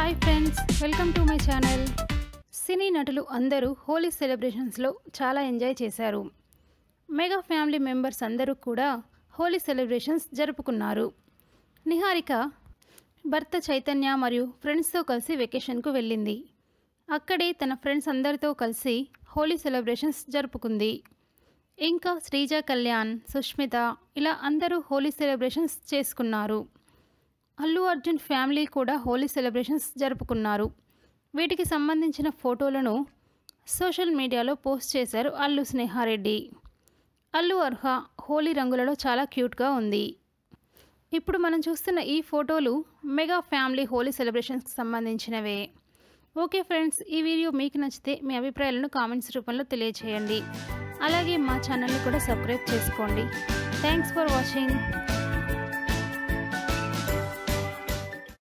hi friends welcome to my channel cine నటులు అందరూ హోలీ సెలబ్రేషన్స్లో చాలా ఎంజాయ్ చేశారు మెగా ఫ్యామిలీ మెంబర్స్ అందరూ కూడా హోలీ సెలబ్రేషన్స్ జరుపుకున్నారు నిహారిక భర్త చైతన్య మరియు ఫ్రెండ్స్తో కలిసి వెకేషన్కు వెళ్ళింది అక్కడే తన ఫ్రెండ్స్ అందరితో కలిసి హోలీ సెలబ్రేషన్స్ జరుపుకుంది ఇంకా శ్రీజ కళ్యాణ్ సుష్మిత ఇలా అందరూ హోలీ సెలబ్రేషన్స్ చేసుకున్నారు అల్లు అర్జున్ ఫ్యామిలీ కూడా హోలీ సెలబ్రేషన్స్ జరుపుకున్నారు వీటికి సంబంధించిన ఫోటోలను సోషల్ మీడియాలో పోస్ట్ చేశారు అల్లు స్నేహారెడ్డి అల్లు అర్హ హోలీ రంగులలో చాలా క్యూట్గా ఉంది ఇప్పుడు మనం చూస్తున్న ఈ ఫోటోలు మెగా ఫ్యామిలీ హోలీ సెలబ్రేషన్స్కి సంబంధించినవే ఓకే ఫ్రెండ్స్ ఈ వీడియో మీకు నచ్చితే మీ అభిప్రాయాలను కామెంట్స్ రూపంలో తెలియచేయండి అలాగే మా ఛానల్ని కూడా సబ్స్క్రైబ్ చేసుకోండి థ్యాంక్స్ ఫర్ వాచింగ్